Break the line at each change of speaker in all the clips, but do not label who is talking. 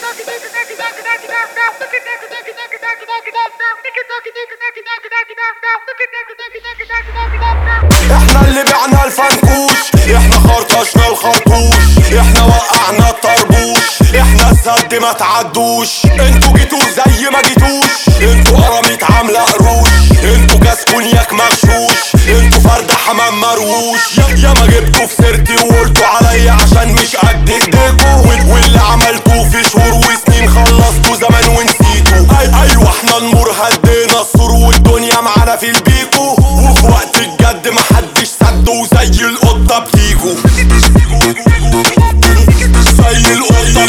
احنا اللي بعنا الفنكوش احنا خرطشنا الخرطوش احنا وقعنا الطربوش احنا السد ما تعدوش انتوا جيتوا زي ما جيتوش انتوا قراميط عامله قروش انتوا كاس كونياك مغشوش انتوا فرد حمام مروش يا, يا ما جبتوا في سيرتي وقلتوا عليا عشان مش قد ايديكوا وال- واللي عملتوه في شهور وسنين خلصتوا زمان ونسيتوا أي ايوه احنا النور هدينا السور والدنيا معانا في البيكو وفي وقت الجد محدش سد وزي القطه بتيجوا زي القطه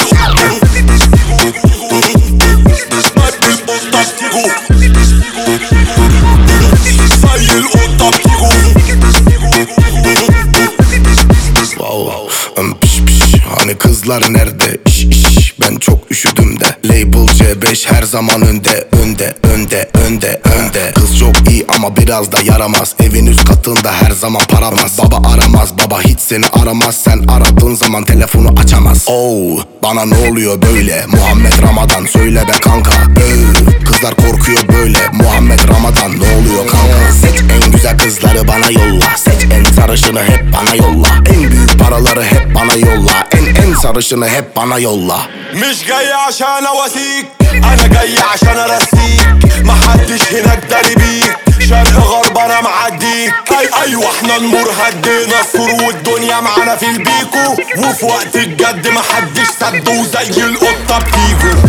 بتيجوا زي القطه بتيجوا
Wow. Um, piş piş. Hani kızlar nerede? İş iş. Ben çok üşüdüm de. Label C5 her zaman önde, önde, önde, önde, önde. Kız çok iyi ama biraz da yaramaz. Evin üst katında her zaman paramaz. Baba aramaz, baba hiç seni aramaz. Sen aradığın zaman telefonu açamaz. Oh, bana ne oluyor böyle? Muhammed Ramadan söyle be kanka. Öv, kızlar korkuyor böyle. Muhammed Ramadan ne oluyor kanka? Seç en güzel kızları bana yolla. Seç en sarışını hep bana yolla. En büyük paraları hep bana yolla. En en sarışını hep bana yolla.
مش جاي عشان اواسيك انا جاي عشان ارسيك محدش هناك داري بيك شرق غرب انا معديك اي ايوه احنا النور هدينا السور والدنيا معانا في البيكو وفي وقت الجد محدش سد وزي القطه بتيجوا